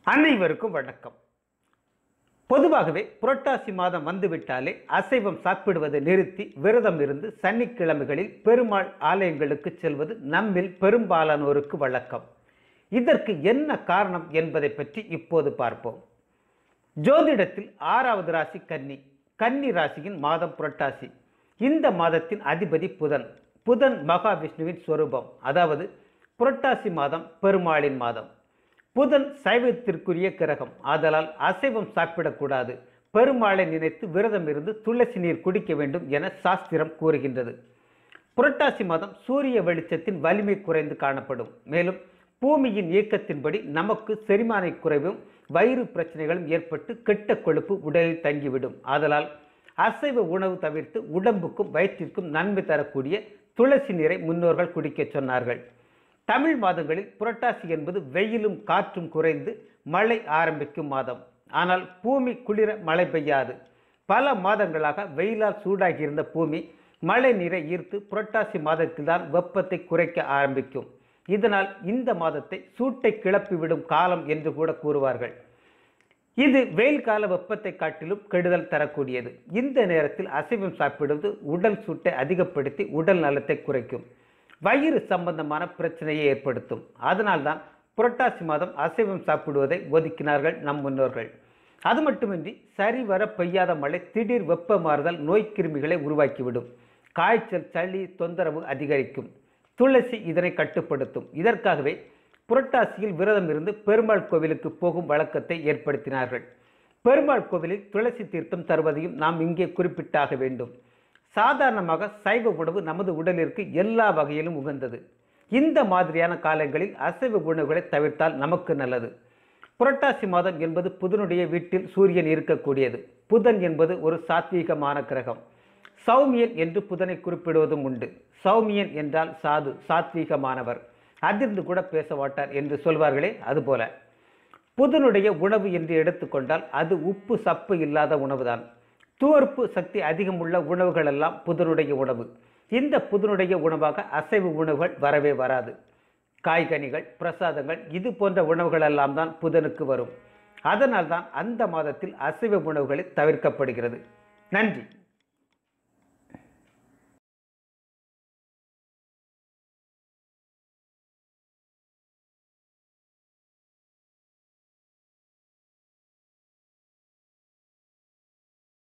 அனைவருக்கும் வணக்கம் பொதுவாகவே புரட்டாசி மாதம் வந்துவிட்டாலே அசைவம் சாப்பிடுவதை நிறுத்தி விரதம் இருந்து சனிக்கிழமைகளில் பெருமாள் ஆலயங்களுக்கு செல்வது நம்மில் பெரும்பாலானோருக்கு வழக்கம் இதற்கு என்ன காரணம் என்பதை பற்றி இப்போது பார்ப்போம் ஜோதிடத்தில் ஆறாவது ராசி கன்னி கன்னி ராசியின் மாதம் புரட்டாசி இந்த மாதத்தின் அதிபதி புதன் புதன் மகாவிஷ்ணுவின் சொரூபம் அதாவது புரட்டாசி மாதம் பெருமாளின் மாதம் புதன் சைவத்திற்குரிய கிரகம் ஆதலால் அசைவம் சாப்பிடக்கூடாது பெருமாளை நினைத்து விரதம் இருந்து துளசி நீர் குடிக்க வேண்டும் என சாஸ்திரம் கூறுகின்றது புரட்டாசி மாதம் சூரிய வெளிச்சத்தின் வலிமை குறைந்து காணப்படும் மேலும் பூமியின் இயக்கத்தின்படி நமக்கு செரிமான குறைவும் வயிறு பிரச்சனைகளும் ஏற்பட்டு கெட்ட கொழுப்பு உடலில் தங்கிவிடும் ஆதலால் அசைவ உணவு தவிர்த்து உடம்புக்கும் வயிற்றிற்கும் நன்மை தரக்கூடிய துளசி நீரை முன்னோர்கள் குடிக்கச் சொன்னார்கள் தமிழ் மாதங்களில் புரட்டாசி என்பது வெயிலும் காற்றும் குறைந்து மழை ஆரம்பிக்கும் மாதம் ஆனால் பூமி குளிர மழை பெய்யாது பல மாதங்களாக வெயிலால் சூடாகி இருந்த பூமி மழை நீரை ஈர்த்து புரட்டாசி மாதத்தில்தான் வெப்பத்தை குறைக்க ஆரம்பிக்கும் இதனால் இந்த மாதத்தை சூட்டை கிளப்பிவிடும் காலம் என்று கூட கூறுவார்கள் இது வெயில் கால வெப்பத்தை காட்டிலும் கெடுதல் தரக்கூடியது இந்த நேரத்தில் அசைவம் சாப்பிடுவது உடல் சூட்டை அதிகப்படுத்தி உடல் நலத்தை குறைக்கும் வயிறு சம்பந்தமான பிரச்சனையை ஏற்படுத்தும் அதனால்தான் புரட்டாசி மாதம் அசைவம் சாப்பிடுவதை ஒதுக்கினார்கள் நம் முன்னோர்கள் அது மட்டுமின்றி சரிவர பெய்யாத மழை திடீர் வெப்ப மாறுதல் நோய் கிருமிகளை உருவாக்கிவிடும் காய்ச்சல் சளி தொந்தரவு அதிகரிக்கும் துளசி இதனை கட்டுப்படுத்தும் இதற்காகவே புரட்டாசியில் விரதம் இருந்து பெருமாள் கோவிலுக்கு போகும் வழக்கத்தை ஏற்படுத்தினார்கள் பெருமாள் கோவிலில் துளசி தீர்த்தம் தருவதையும் நாம் இங்கே குறிப்பிட்டாக வேண்டும் சாதாரணமாக சைவ உணவு நமது உடலிற்கு எல்லா வகையிலும் உகந்தது இந்த மாதிரியான காலங்களில் அசைவ உணவுகளை தவிர்த்தால் நமக்கு நல்லது புரட்டாசி மாதம் என்பது புதனுடைய வீட்டில் சூரியன் இருக்கக்கூடியது புதன் என்பது ஒரு சாத்வீகமான கிரகம் சௌமியன் என்று புதனை குறிப்பிடுவதும் உண்டு சௌமியன் என்றால் சாது சாத்வீகமானவர் அதிர்ந்து கூட பேச மாட்டார் என்று சொல்வார்களே அதுபோல புதனுடைய உணவு என்று எடுத்துக்கொண்டால் அது உப்பு சப்பு இல்லாத உணவுதான் தூர்ப்பு சக்தி அதிகமுள்ள உணவுகள் எல்லாம் புதனுடைய உணவு இந்த புதனுடைய உணவாக அசைவ உணவுகள் வரவே வராது காய்கனிகள் பிரசாதங்கள் இது போன்ற உணவுகள் எல்லாம் தான் புதனுக்கு வரும் அதனால்தான் அந்த மாதத்தில் அசைவ உணவுகளை தவிர்க்கப்படுகிறது நன்றி